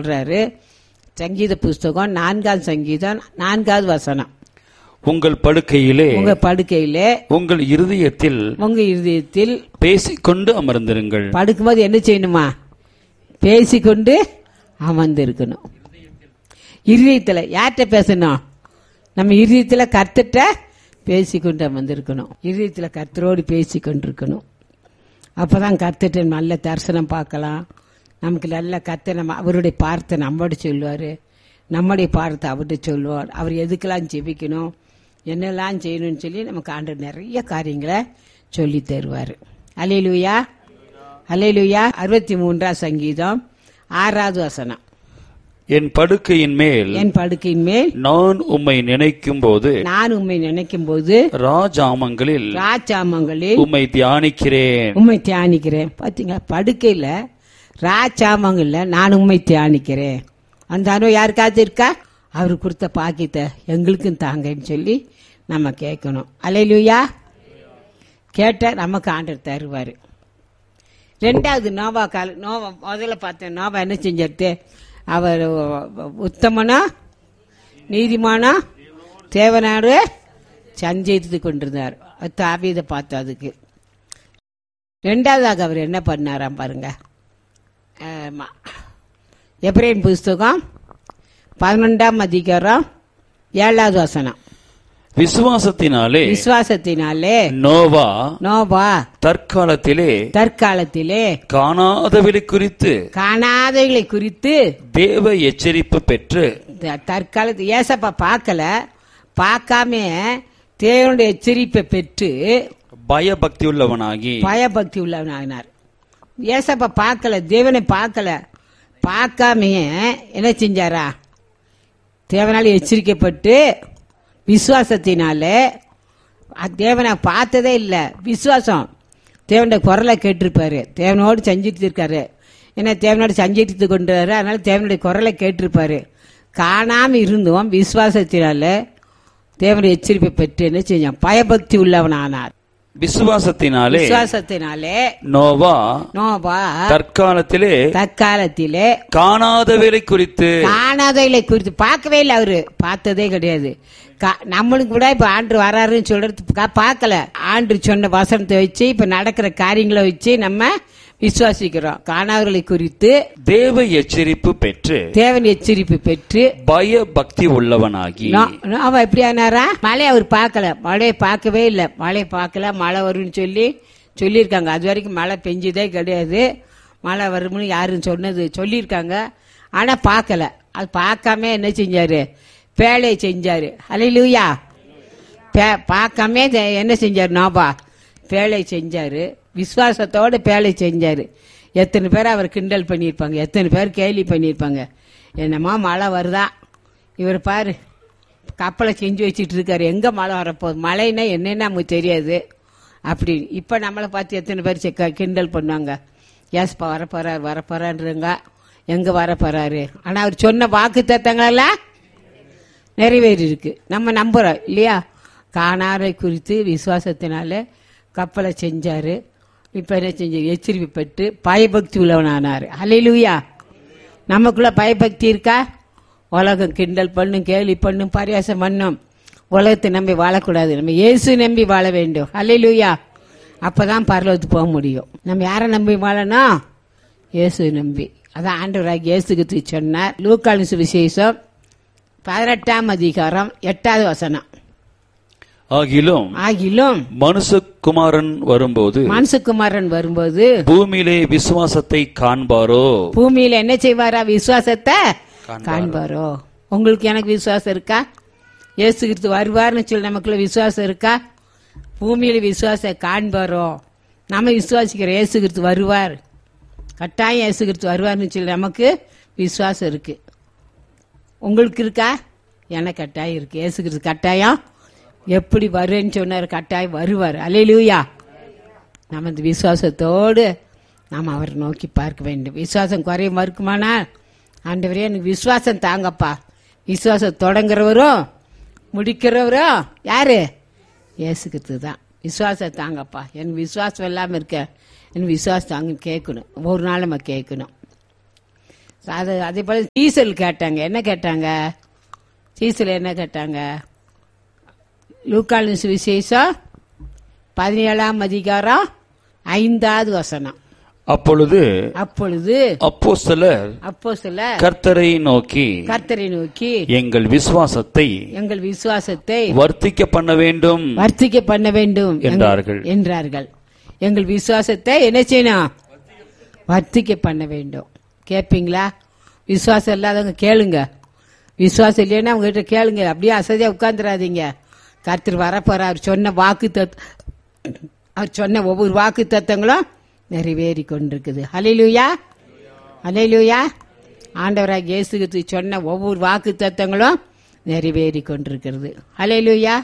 சொல்றாரு சங்கீத புஸ்தகம் நான்காவது சங்கீதம் நான்காவது வசனம் உங்கள் படுக்கையிலே உங்க படுக்கையிலே உங்கள் இருதயத்தில் உங்க இருதயத்தில் பேசிக்கொண்டு அமர்ந்திருங்கள் படுக்கும்போது என்ன செய்யணுமா பேசிக்கொண்டு அமர்ந்திருக்கணும் இருதயத்துல யார்கிட்ட பேசணும் நம்ம இருதயத்துல கர்த்தட்ட பேசிக்கொண்டு அமர்ந்திருக்கணும் இருதயத்துல கர்த்தரோடு பேசிக்கொண்டு இருக்கணும் அப்பதான் கர்த்தட்ட நல்ல தரிசனம் பார்க்கலாம் நமக்கு நல்ல கர்த்தர் நம்ம அவருடைய பார்த்தை நம்மோட சொல்லுவாரு நம்முடைய பார்த்தை அவர்கிட்ட சொல்லுவார் அவர் எதுக்கெல்லாம் ஜெபிக்கணும் என்னெல்லாம் செய்யணும்னு சொல்லி நமக்கு ஆண்டு நிறைய காரியங்களை சொல்லி தருவார் அலையிலுயா அலையிலுயா அறுபத்தி மூன்றாம் சங்கீதம் ஆறாவது வசனம் என் படுக்கையின் மேல் என் படுக்கையின் மேல் நான் உம்மை நினைக்கும் போது நான் உம்மை நினைக்கும் போது ராஜாமங்களில் ராஜாமங்களில் உம்மை தியானிக்கிறேன் உண்மை தியானிக்கிறேன் பாத்தீங்களா படுக்கையில ராஜாமங்கள்ல நான் உண்மை தியானிக்கிறேன் அந்த அனுபவம் யாருக்காவது இருக்கா அவர் கொடுத்த பாக்கியத்தை எங்களுக்கும் தாங்கன்னு சொல்லி நம்ம கேட்கணும் அலையிலுயா கேட்ட நமக்கு ஆண்டர் தருவார் ரெண்டாவது நோவா கால நோவா முதல்ல பார்த்தேன் நோவா என்ன செஞ்சிட்டு அவர் உத்தமனா நீதிமானா தேவனாடு சஞ்சரித்து கொண்டிருந்தார் தாவீதை பார்த்து அதுக்கு ரெண்டாவதாக அவர் என்ன பண்ணாராம் பாருங்க ஆமா. எப்ரேம் புஸ்தகம் பதினொன்றாம் அதிகாரம் ஏழாவது வசனம் விசுவாசத்தினாலே விசுவாசத்தினாலே நோவா நோபா தற்காலத்திலே தற்காலத்திலே காணாதவளை குறித்து காணாதைகளை குறித்து தேவ எச்சரிப்பு பெற்று த- தற்காலத்து ஏசப்பா பார்க்கல பார்க்காம தேவனுடைய எச்சரிப்பை பெற்று பயபக்தி உள்ளவனாகி பயபக்தி உள்ளவனாகினார் ஏசப்பா பார்க்கல தேவனை பார்க்கல பார்க்காமையே என்ன செஞ்சாரா தேவனால எச்சரிக்கப்பட்டு விசுவாசத்தினால அ- தேவனை பார்த்ததே இல்லை விசுவாசம் தேவனுடைய குரலை கேட்டிருப்பாரு தேவனோடு செஞ்சுட்டு இருக்காரு ஏன்னா தேவனோடு செஞ்சுட்டு கொண்டாரு அதனால தேவனுடைய குரலை கேட்டிருப்பாரு காணாம இருந்தும் விசுவாசத்தினால தேவனுடைய எச்சரிப்பை பெற்று என்ன செஞ்சான் பயபக்தி உள்ளவனானார் விசுவாசத்தினாலே விசுவாசத்தினாலே நோவா நோபா தற்காலத்திலே தற்காலத்திலே காணாதவளை குறித்து காணாதவைகளை குறித்து பார்க்கவே இல்லை அவரு பார்த்ததே கிடையாது கா- நம்மளுக்கு கூட இப்ப ஆண்டு வராருன்னு சொல்றது கா- பார்க்கல ஆண்டு சொன்ன வசனத்தை வச்சு இப்ப நடக்கிற காரியங்களை வச்சு நம்ம விசுவாசிக்கிறோம் காணாதவர்களை குறித்து தேவ எச்சரிப்பு பெற்று தேவன் எச்சரிப்பு பெற்று பய பக்தி உள்ளவனாகி நோ- நோ- அவன் எப்படி ஆனாரா மழை அவர் பார்க்கல மழையை பார்க்கவே இல்லை மழையை பார்க்கல மழை வரும்னு சொல்லி சொல்லியிருக்காங்க அது வரைக்கும் மழை பெஞ்சதே கிடையாது மழை வரும்னு யாரும் சொன்னது சொல்லியிருக்காங்க ஆனா பார்க்கல அது பார்க்காம என்ன செஞ்சாரு பேழையை செஞ்சாரு அலையிலூயா பே- பார்க்காம தெ- என்ன செஞ்சாரு நோபா பேழை செஞ்சாரு விசுவாசத்தோட பேழை செஞ்சாரு எத்தனை பேர் அவர் கிண்டல் பண்ணியிருப்பாங்க எத்தனை பேர் கேலி பண்ணியிருப்பாங்க என்னம்மா மழை வருதா இவர் பாரு கப்பலை செஞ்சு வச்சிட்டு இருக்காரு எங்க மழை வரப்போகுது மழைன்னா என்னன்னு நமக்கு தெரியாது அப்படி இப்ப நம்மளை பார்த்து எத்தனை பேர் செக்க- கிண்டல் பண்ணுவாங்க ஏஸ்பா வரப்போறாரு வரப்போறாருங்க எங்க வரப்போறாரு ஆனா அவர் சொன்ன வாக்கு தத்தங்களெல்லாம் நிறைவேறி இருக்கு நம்ம நம்புறோம் இல்லையா காணாரை குறித்து விசுவாசத்தினால கப்பலை செஞ்சாரு இப்ப என்ன செஞ்சு எச்சரிப்பு பெற்று பயபக்தி உள்ளவனானாரு அலையிலுயா நமக்குள்ள பயபக்தி இருக்கா உலகம் கிண்டல் பண்ணும் கேலி பண்ணும் பரியாசம் பண்ணும் உலகத்தை நம்பி வாழக்கூடாது நம்ம இயேசு நம்பி வாழ வேண்டும் அலையிலுயா அப்பதான் பரலோகத்துக்கு போக முடியும் நம்ம யாரை நம்பி வாழணும் இயேசு நம்பி அதான் ஆண்டவராக இயேசுக்கு சொன்னார் லூக்காலின் சுவிசேஷம் பதினெட்டாம் அதிகாரம் எட்டாவது வசனம் ஆகிலும் ஆகிலும் மனுஷகுமாரன் வரும்போது மனுஷகுமாரன் வரும்போது பூமியிலே விசுவாசத்தை காண்பாரோ பூமியில என்ன செய்வாரா விசுவாசத்தை காண்பாரோ உங்களுக்கு எனக்கு விசுவாசம் இருக்கா இயேசு கிறிஸ்து வருவார்னு சொல்லி நமக்குள்ள விசுவாசம் இருக்கா பூமியில விசுவாசம் காண்பாரோ நம்ம விசுவாசிக்கிற இயேசு கிறிஸ்து வருவார் கட்டாயம் இயேசு கிறிஸ்து வருவார்னு சொல்லி நமக்கு விசுவாசம் இருக்கு உங்களுக்கு இருக்கா எனக்கு கட்டாயம் இருக்கு இயேசு கிறிஸ்து கட்டாயம் எப்படி வருவேன்னு சொன்னார் கட்டாயம் வருவார் அலையிலூயா நம்ம இந்த விசுவாசத்தோடு நாம் அவரை நோக்கி பார்க்க வேண்டும் விசுவாசம் குறைய மறுக்குமானா ஆண்டவரே எனக்கு விசுவாசம் தாங்கப்பா விசுவாசம் தொடங்குறவரும் முடிக்கிறவரும் யாரு இயேசுக்கிறது தான் விசுவாசம் தாங்கப்பா எனக்கு விசுவாசம் இல்லாமல் இருக்க எனக்கு விசுவாசம் தாங்கன்னு கேட்கணும் ஒவ்வொரு நாள் நம்ம கேட்கணும் அது அதே போல சீசல் கேட்டாங்க என்ன கேட்டாங்க சீசல் என்ன கேட்டாங்க லூக்காலின் சுவிசேஷம் பதினேழாம் அதிகாரம் ஐந்தாவது வசனம் அப்பொழுது அப்பொழுது அப்போஸ்தலர் அப்போ சில கர்த்தரை நோக்கி கர்த்தரை நோக்கி எங்கள் விசுவாசத்தை எங்கள் விசுவாசத்தை வர்த்திக்க பண்ண வேண்டும் வர்த்திக்க பண்ண வேண்டும் என்றார்கள். என்றார்கள் எங்கள் விசுவாசத்தை என்ன செய்யணும் வர்த்திக்க பண்ண வேண்டும் கேட்பீங்களா விசுவாசம் இல்லாதவங்க கேளுங்க விசுவாசம் இல்லைன்னா அவங்க கிட்ட கேளுங்க அப்படியே அசதியா உட்கார்ந்துடாதீங்க கர்த்தர் வரப்போற அவர் சொன்ன வாக்கு தத் அவர் சொன்ன ஒவ்வொரு வாக்கு தத்தங்களும் நிறைவேறி கொண்டிருக்குது ஹalleluya ஹalleluya ஆண்டவராக இயேசு கிறிஸ்து சொன்ன ஒவ்வொரு வாக்கு தத்தங்களும் நிறைவேறி கொண்டிருக்கிறது ஹalleluya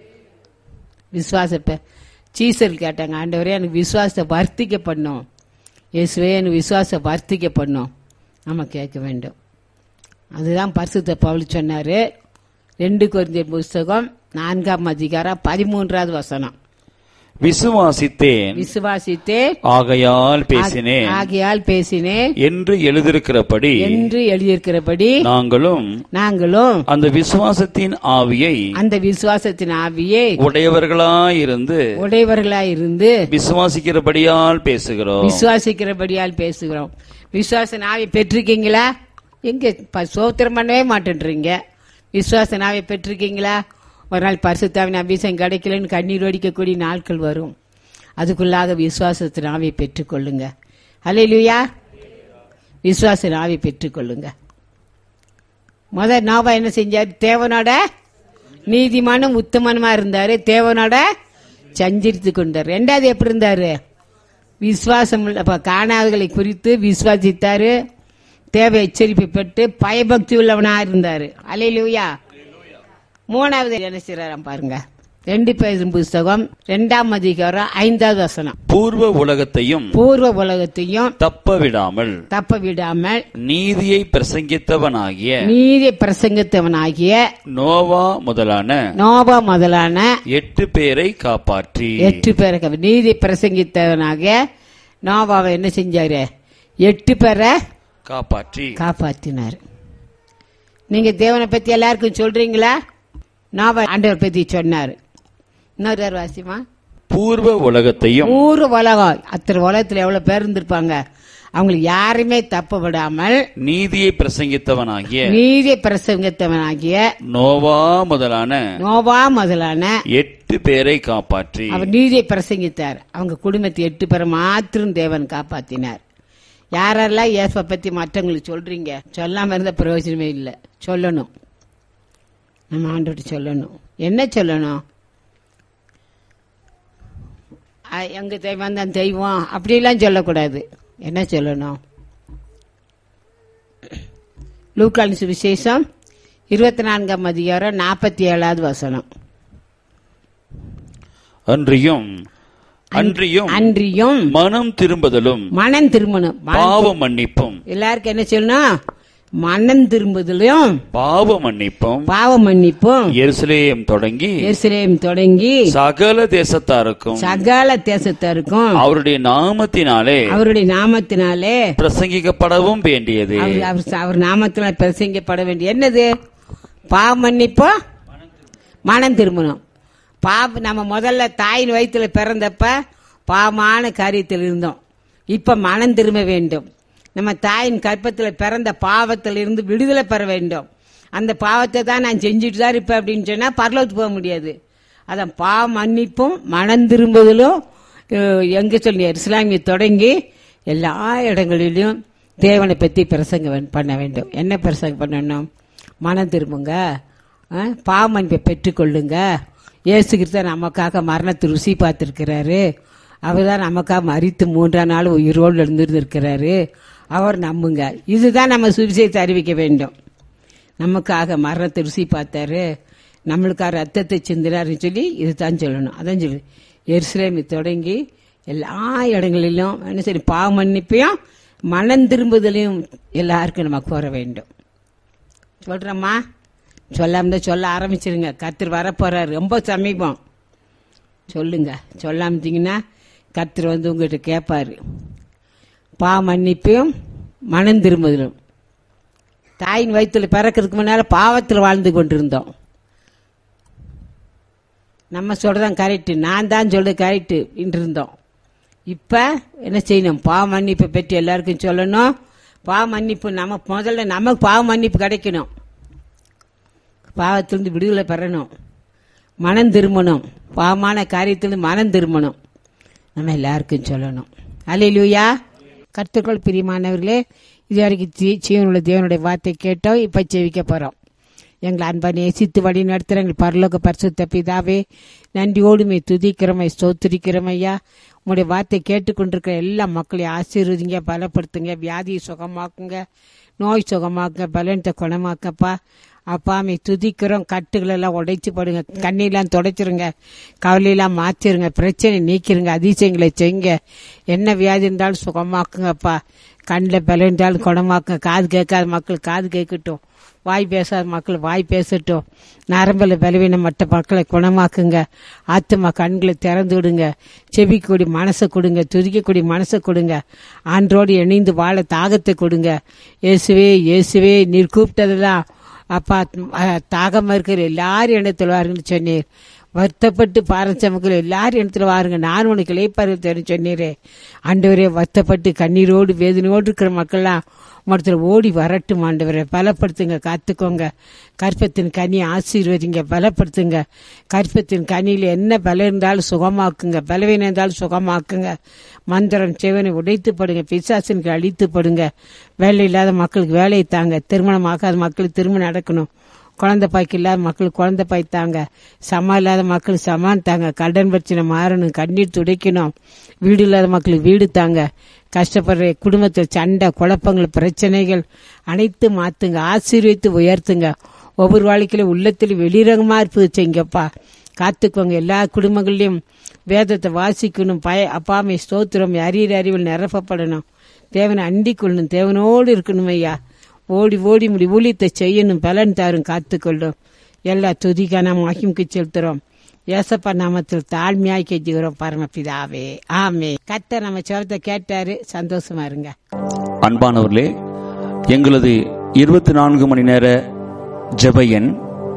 விசுவாசப்ப சீசல் கேட்டாங்க ஆண்டவரே எனக்கு விசுவாசத்தை வர்த்திக்க பண்ணும் இயேசுவே எனக்கு விசுவாசத்தை வர்த்திக்க பண்ணும் நம்ம கேட்க வேண்டும் அதுதான் பரிசுத்த பவுல் சொன்னாரு ரெண்டு கொரிந்தியர் புஸ்தகம் நான்காம் அதிகாரம் பதிமூன்றாவது வசனம் விசுவாசித்தேன் விசுவாசித்தே ஆகையால் பேசினேன் ஆகையால் பேசினேன் என்று எழுதியிருக்கிறபடி என்று எழுதியிருக்கிறபடி நாங்களும் நாங்களும் அந்த விசுவாசத்தின் ஆவியை அந்த விசுவாசத்தின் ஆவியை உடையவர்களாயிருந்து உடையவர்களாயிருந்து விசுவாசிக்கிறபடியால் பேசுகிறோம் விசுவாசிக்கிறபடியால் பேசுகிறோம் விசுவாச நாவை பெற்றிருக்கீங்களா எங்க ப- சோத்திரம் பண்ணவே மாட்டேன்றீங்க விசுவாச நாவை பெற்றிருக்கீங்களா ஒரு நாள் பரிசுத்தாவின் அபிஷேகம் கிடைக்கலன்னு கண்ணீர் வடிக்கக்கூடிய நாட்கள் வரும் அதுக்குள்ளாக விசுவாசத்தின் நாவை பெற்றுக்கொள்ளுங்க ஹalleluya விசுவாச நாவை பெற்றுக்கொள்ளுங்க முத நோவா என்ன செஞ்சார் தேவனோட நீதிமானும் உத்தமனுமா இருந்தாரு தேவனோட சஞ்சரித்து கொண்டார் ரெண்டாவது எப்படி இருந்தாரு விசுவாசம் உள்ள- அப்ப காணாதவர்களை குறித்து விசுவாசித்தாரு தேவை எச்சரிப்பு பெற்று பயபக்தி உள்ளவனா இருந்தாரு அலையிலூயா மூணாவது என்ன செய்யறாராம் பாருங்க ரெண்டு பேரும் புஸ்தகம் ரெண்டாம் அதிகாரம் ஐந்தாவது வசனம் பூர்வ உலகத்தையும் பூர்வ உலகத்தையும் தப்ப விடாமல் தப்ப விடாமல் நீதியை பிரசங்கித்தவனாகிய நீதி பிரசங்கத்தவனாகிய நோவா முதலான நோபா முதலான எட்டு பேரை காப்பாற்றி எட்டு பேரை நீதி பிரசங்கித்தவனாகிய நோபாவை என்ன செஞ்சாரு எட்டு பேரை காப்பாற்றி காப்பாத்தினார் நீங்க தேவனை பத்தி எல்லாருக்கும் சொல்றீங்களா நோபா ஆண்டவர் பத்தி சொன்னார் இன்னொரு தடவை வாசிமா பூர்வ உலகத்தையும் ஊர் உலகம் அத்தனை உலகத்துல எவ்வளவு பேர் இருந்திருப்பாங்க அவங்களுக்கு யாருமே தப்ப விடாமல் நீதியை பிரசங்கித்தவனாகிய நீதி பிரசங்கத்தவனாகிய நோவா முதலான நோபா முதலான எட்டு பேரை காப்பாற்றி அவர் நீதியை பிரசங்கித்தார் அவங்க குடும்பத்தை எட்டு பேரை மாத்திரம் தேவன் காப்பாத்தினார் யாரெல்லாம் இயேசுவை பத்தி மற்றவங்களுக்கு சொல்றீங்க சொல்லாம இருந்த பிரயோஜனமே இல்லை சொல்லணும் நம்ம ஆண்டவர்கிட்ட சொல்லணும் என்ன சொல்லணும் அ, எங்க தெய்வம் தான் தெய்வம் அப்படிலாம் சொல்லக்கூடாது என்ன சொல்லணும் லூக்கான் சுவிசேஷம் இருபத்தி நான்காம் அதிகாரம் நாற்பத்தி ஏழாவது வசனம் அன்றியும் அன்றியும் அன்றியும் மனம் திரும்புதலும் மனம் திரும்பணும் மனம் பாவ மன்னிப்பும் எல்லாருக்கும் என்ன சொல்லணும் மனம் திரும்புதலும் பாவ மன்னிப்பும் பாவ மன்னிப்பும் எருசலேம் தொடங்கி எருசலேம் தொடங்கி சகல தேசத்தாருக்கும் சகல தேசத்தாருக்கும் அவருடைய நாமத்தினாலே அவருடைய நாமத்தினாலே பிரசங்கிக்கப்படவும் வேண்டியது அவர் அவர் அவர் நாமத்தினால் பிரசங்கிக்கப்பட வேண்டிய என்னது பாவ மன்னிப்போ மனம் திரும்பணும் பாவ நம்ம முதல்ல தாயின் வயித்துல பிறந்தப்ப பாவமான காரியத்தில் இருந்தோம் இப்ப மனம் திரும்ப வேண்டும் நம்ம தாயின் கற்பத்தில் பிறந்த பாவத்தில் இருந்து விடுதலை பெற வேண்டும் அந்த பாவத்தை தான் நான் செஞ்சுட்டு தான் இருப்பேன் அப்படின்னு சொன்னா பரலோகத்துக்கு போக முடியாது அதான் பாவ மன்னிப்பும் மனம் திரும்புதலும் அஹ், எங்க சொல்லி இஸ்லாமிய தொடங்கி எல்லா இடங்களிலும் தேவனை பத்தி பிரசங்க வே- பண்ண வேண்டும் என்ன பிரசங்கம் பண்ணணும் மனம் திரும்புங்க அஹ், பாவ மன்னிப்பை பெற்றுக்கொள்ளுங்க இயேசு கிறிஸ்து நமக்காக மரணத்தை ருசி பார்த்திருக்கிறாரு அவர் தான் நமக்காக மறித்து மூன்றாம் நாள் உயிரோடு இருந்திருக்கிறாரு அவர் நம்புங்க இதுதான் நம்ம சுவிசேஷத்தை அறிவிக்க வேண்டும் நமக்காக மரணத்தை ருசி பார்த்தாரு நம்மளுக்காக ரத்தத்தை சிந்தினாருன்னு சொல்லி இதுதான் சொல்லணும் அதான் சொல்லு எருசலேமை தொடங்கி எல்லா இடங்களிலும் என்ன சரி பாவ மன்னிப்பையும் மனம் திரும்புதலையும் எல்லாருக்கும் நம்ம கோர வேண்டும் சொல்றோம்மா சொல்லாம தான் சொல்ல ஆரம்பிச்சிருங்க கர்த்தர் வரப்போறாரு ரொம்ப சமீபம் சொல்லுங்க சொல்லாம இருந்தீங்கன்னா கர்த்தர் வந்து உங்ககிட்ட கேட்பாரு பா மன்னிப்பையும் மனம் திரும்புதலும் தாயின் வயித்துல பிறக்கிறதுக்கு முன்னால பாவத்தில் வாழ்ந்து கொண்டிருந்தோம் நம்ம சொல்றதான் கரெக்ட் நான் தான் சொல்றது கரெக்ட் இருந்தோம் இப்ப என்ன செய்யணும் பாவ மன்னிப்பை பற்றி எல்லாருக்கும் சொல்லணும் பாவ மன்னிப்பு நம்ம முதல்ல நமக்கு பாவ மன்னிப்பு கிடைக்கணும் பாவத்திலிருந்து விடுதலை பெறணும் மனம் திரும்பணும் பாவமான காரியத்திலிருந்து மனம் திரும்பணும் நம்ம எல்லாருக்கும் சொல்லணும் அலையிலூயா கர்த்தர்கள் பிரியமானவர்களே இது வரைக்கும் ஜீ- ஜீவனுள்ள தேவனுடைய வார்த்தை கேட்டோம் இப்ப செவிக்க போறோம் எங்களை அன்பா நேசித்து வழி நடத்துகிற எங்கள் பரலோக பரிசுத்த பிதாவே நன்றியோடுமை துதிக்கிறமை ஸ்தோத்திரிக்கிறோம் ஐயா உங்களுடைய வார்த்தை கேட்டுக்கொண்டிருக்கிற எல்லா மக்களையும் ஆசீர்வதிங்க பலப்படுத்துங்க வியாதியை சுகமாக்குங்க நோய் சுகமாக்குங்க பலனத்தை குணமாக்கப்பா அப்பாமை துதிக்கிறோம் கட்டுகள் எல்லாம் உடைச்சு போடுங்க கண்ணெல்லாம் துடைச்சிருங்க கவலையெல்லாம் மாத்திருங்க பிரச்சனை நீக்கிருங்க அதிசயங்களை செய்யுங்க என்ன வியாதி இருந்தாலும் சுகமாக்குங்கப்பா கண்ணில் பலம் இருந்தாலும் குணமாக்குங்க காது கேட்காத மக்கள் காது கேட்கட்டும் வாய் பேசாத மக்கள் வாய் பேசட்டும் நரம்பில் பலவீனம் மற்ற மக்களை குணமாக்குங்க ஆத்துமா கண்களை திறந்து விடுங்க செபிக்கக்கூடிய மனசை கொடுங்க துதிக்கக்கூடிய மனசை கொடுங்க ஆன்றோடு இணைந்து வாழ தாகத்தை கொடுங்க இயேசுவே இயேசுவே நீர் கூப்பிட்டதெல்லாம் அப்பா அஹ், தாகமா இருக்கிற எல்லாரும் இடத்துல வாருங்கன்னு சொன்னீர் வருத்தப்பட்டு பாரஞ்சமக்கள் எல்லாரும் இடத்துல வாருங்க நான் உனக்கு இளைப்பாரு சொன்னீரே ஆண்டவரே வருத்தப்பட்டு கண்ணீரோடு வேதனையோடு இருக்கிற மக்கள்லாம் மரத்தில் ஓடி வரட்டும் ஆண்டவரே பலப்படுத்துங்க காத்துக்கோங்க கற்பத்தின் கனி ஆசீர்வதிங்க பலப்படுத்துங்க கற்பத்தின் கனியில் என்ன பலம் இருந்தாலும் சுகமாக்குங்க பலவீனம் இருந்தாலும் சுகமாக்குங்க மந்திரம் செவனை உடைத்து படுங்க பிசாசனுக்கு அழித்து படுங்க வேலை இல்லாத மக்களுக்கு வேலையை தாங்க திருமணம் ஆகாத மக்களுக்கு திருமணம் நடக்கணும் குழந்தை பாய்க்கு இல்லாத மக்களுக்கு குழந்தை பாய் தாங்க சமா இல்லாத மக்களுக்கு சமான் தாங்க கடன் பிரச்சனை மாறணும் கண்ணீர் துடைக்கணும் வீடு இல்லாத மக்களுக்கு வீடு தாங்க கஷ்டப்படுற குடும்பத்தில் சண்டை குழப்பங்கள் பிரச்சனைகள் அனைத்து மாத்துங்க ஆசீர்வித்து உயர்த்துங்க ஒவ்வொரு வாழ்க்கையிலும் உள்ளத்தில் வெளிரங்கமா இருப்பது செய்யுங்கப்பா காத்துக்கோங்க எல்லா குடும்பங்கள்லயும் வேதத்தை வாசிக்கணும் பய அப்பாமை ஸ்தோத்திரம் அறியிற அறிவில் நிரப்பப்படணும் தேவனை அண்டிக் கொள்ளணும் தேவனோடு இருக்கணும் ஐயா ஓடி ஓடி முடி ஊழியத்தை செய்யணும் பலன் தாரும் காத்துக்கொள்ளும் எல்லா துதிக்கான மகிமுக்கு செலுத்துறோம் ஏசப்பா நாமத்தில் தாழ்மையாய் கெஞ்சுகிறோம் பரமபிதாவே ஆமே கத்த நம்ம சொல்றத கேட்டாரு சந்தோஷமா இருங்க அன்பானவர்களே எங்களது இருபத்தி நான்கு மணி நேர ஜெப எண்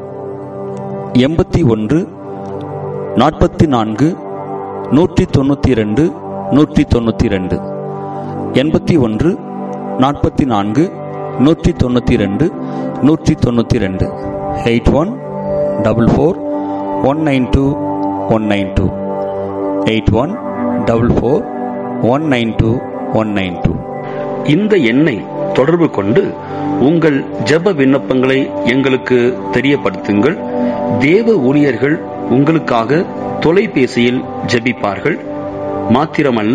எண்பத்தி ஒன்று நாற்பத்தி நான்கு நூற்றி தொண்ணூற்றி ரெண்டு நூற்றி தொண்ணூற்றி ரெண்டு எண்பத்தி ஒன்று நாற்பத்தி நான்கு நூற்றி தொண்ணூற்றி ரெண்டு நூற்றி தொண்ணூற்றி ரெண்டு eight one double four one nine two one nine two eight one double four one nine two one nine two இந்த எண்ணை தொடர்பு கொண்டு உங்கள் ஜெப விண்ணப்பங்களை எங்களுக்கு தெரியப்படுத்துங்கள் தேவ ஊழியர்கள் உங்களுக்காக தொலைபேசியில் ஜெபிப்பார்கள் மாத்திரமல்ல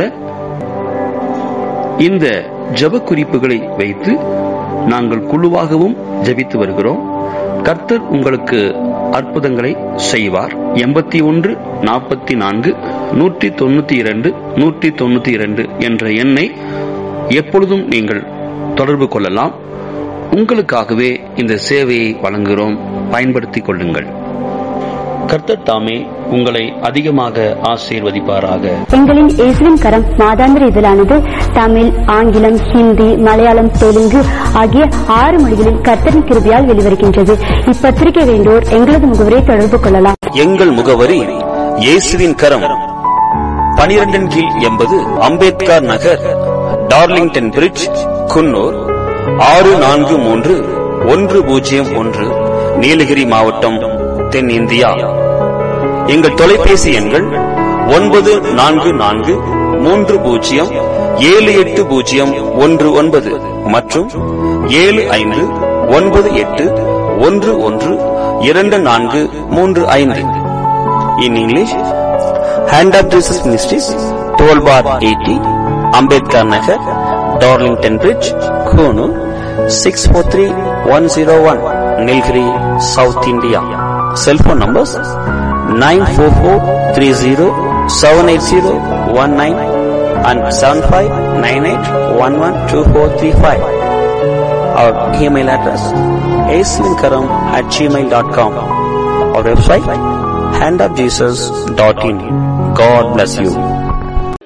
இந்த ஜெப குறிப்புகளை வைத்து நாங்கள் குழுவாகவும் ஜெபித்து வருகிறோம் கர்த்தர் உங்களுக்கு அற்புதங்களை செய்வார் எண்பத்தி ஒன்று நாற்பத்தி நான்கு நூற்றி தொண்ணூத்தி இரண்டு நூற்றி தொண்ணூத்தி இரண்டு என்ற எண்ணை எப்பொழுதும் நீங்கள் தொடர்பு கொள்ளலாம் உங்களுக்காகவே இந்த சேவையை வழங்குகிறோம் பயன்படுத்திக் கொள்ளுங்கள் கர்த்தர் தாமே உங்களை அதிகமாக ஆசீர்வதிப்பாராக எங்களின் இயேசுவின் கரம் மாதாந்திர இதழானது தமிழ் ஆங்கிலம் ஹிந்தி மலையாளம் தெலுங்கு ஆகிய ஆறு மொழிகளில் கர்த்தரின் கிருபையால் வெளிவருகின்றது இப்பத்திரிகை வேண்டோர் எங்களது முகவரை தொடர்பு கொள்ளலாம் எங்கள் முகவரி இயேசுவின் கரம் பனிரெண்டின் கீழ் எண்பது அம்பேத்கர் நகர் டார்லிங்டன் பிரிட்ஜ் குன்னூர் ஆறு நான்கு மூன்று ஒன்று பூஜ்ஜியம் ஒன்று நீலகிரி மாவட்டம் தென்னிந்தியா எங்கள் தொலைபேசி எண்கள் ஒன்பது நான்கு நான்கு மூன்று பூஜ்ஜியம் ஏழு எட்டு பூஜ்ஜியம் ஒன்று ஒன்பது மற்றும் ஏழு ஐந்து ஒன்பது எட்டு ஒன்று ஒன்று இரண்டு நான்கு மூன்று ஐந்து in English hand of Jesus ministries twelve bar eighty Ambedkar Nagar Darlington bridge Coonoor six four three one zero one Nilgiri South India cellphone numbers nine four four three zero seven eight zero one nine and seven five nine eight one one two four three five our email address ஏஸ்லிங்கரம் at Gmail dot com our website handofjesus.in. God bless you.